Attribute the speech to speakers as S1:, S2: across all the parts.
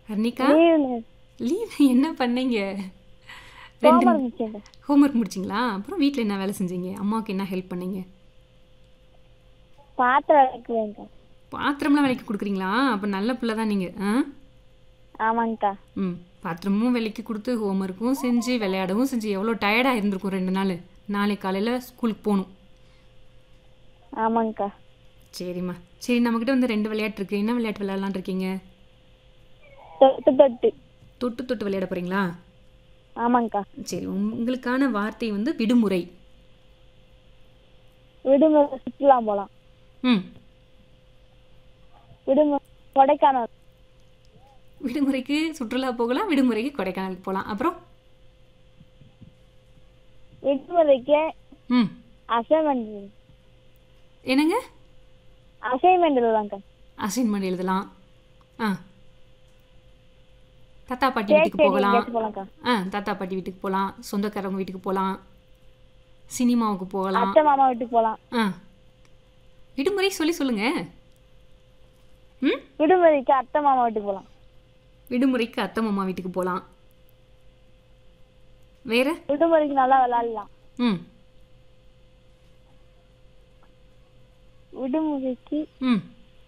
S1: ஹர்னிகா
S2: லீவ்ல
S1: லீவ் என்ன பண்ணீங்க ரெண்டு
S2: ஹோம்ஒர்க் முடிச்சேன்
S1: ஹோம்ஒர்க் முடிச்சிங்களா அப்புறம் வீட்டில் என்ன வேலை செஞ்சீங்க அம்மாவுக்கு என்ன ஹெல்ப் பண்ணீங்க
S2: பாத்திரம் விளக்குவேங்க்கா
S1: பாத்திரம்லாம் விலைக்கு கொடுக்குறீங்களா அப்போ நல்ல பிள்ளை தான் நீங்கள் ஆ
S2: ஆமாங்கக்கா
S1: ம் பாத்திரமும் விலைக்கு கொடுத்து ஹோம்ஒர்க்கும் செஞ்சு விளையாடவும் செஞ்சு எவ்வளோ டயர்டாக இருந்திருக்கும் ரெண்டு நாள் நாளைக்கு காலையில் ஸ்கூலுக்கு போகணும்
S2: ஆமாங்கக்கா
S1: சரிம்மா சரி நம்மக்கிட்ட வந்து ரெண்டு விளையாட்டு இருக்குது என்ன விளையாட்டு விளையாடலான் இருக்கீங்க
S2: தொட்டு தொட்டு
S1: தொட்டு தொட்டு விளையாட போகிறீங்களா
S2: ஆமாங்கக்கா
S1: சரி உங்களுக்கான வார்த்தை வந்து விடுமுறை
S2: விடுமுறை சுற்றுலா போகலாம்
S1: ம்
S2: விடுமுறை கொடைக்கானல்
S1: விடுமுறைக்கு சுற்றுலா போகலாம் விடுமுறைக்கு கொடைக்கானலுக்கு போகலாம் அப்புறம்
S2: விடுமுறைக்கு
S1: ம்
S2: அசைன்மெண்ட்
S1: என்னங்க
S2: அசைன்மெண்ட் எழுதாங்க்கா
S1: அசைன்மெண்ட் எழுதலாம் ஆ தாத்தா பாட்டி
S2: கேக்
S1: வீட்டுக்கு போகலாம்
S2: எங்கேயாச்சும் போகலாம்க்கா
S1: ஆ தாத்தா பாட்டி வீட்டுக்கு போகலாம் சொந்தக்காரவங்க வீட்டுக்கு போகலாம் சினிமாவுக்கு போகலாம்
S2: அத்தை மாமா வீட்டுக்கு போகலாம்
S1: ஆ விடுமுறை சொல்லி சொல்லுங்க ம்
S2: விடுமுறைக்கு அத்தை மாமா வீட்டுக்கு போகலாம்
S1: விடுமுறைக்கு அத்தை மாமா வீட்டுக்கு போகலாம் வேற
S2: விடுமுறைக்கு நல்லா விளையாடலாம்
S1: ம்
S2: விடுமுறைக்கு
S1: ம்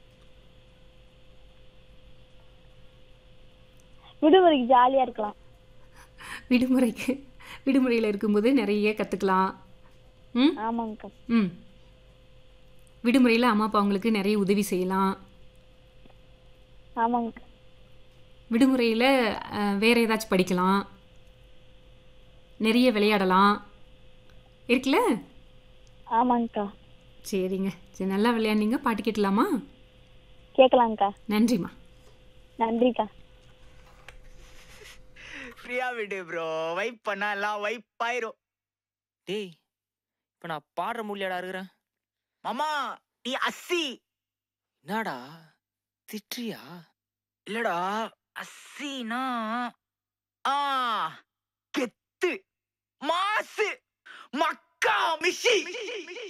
S2: விடுமுறைக்கு ஜாலியா இருக்கலாம்
S1: விடுமுறைக்கு விடுமுறையில் இருக்கும்போது நிறைய கற்றுக்கலாம் ம்
S2: ஆமாங்கக்கா
S1: ம் விடுமுறையில் அம்மா அப்பா அவங்களுக்கு நிறைய உதவி செய்யலாம்
S2: ஆமாங்கக்கா
S1: விடுமுறையில் வேற ஏதாச்சும் படிக்கலாம் நிறைய விளையாடலாம் இருக்குல்ல
S2: ஆமாங்கக்கா
S1: சரிங்க சரி நல்லா விளையாண்டீங்க பாட்டு கேட்டலாமா
S2: கேட்கலாங்க்கா
S1: நன்றிம்மா
S2: நன்றிக்கா
S3: ஃப்ரீயா விடு ப்ரோ வைப் பண்ணா எல்லாம் வைப் ஆயிரும்
S4: டேய் இப்ப நான் பாடுற முடியாடா இருக்கிறேன்
S3: மாமா நீ அஸ்ஸி
S4: என்னடா திட்டுறியா
S3: இல்லடா அஸ்ஸினா ஆ கெத்து மாசு மக்கா மிஷி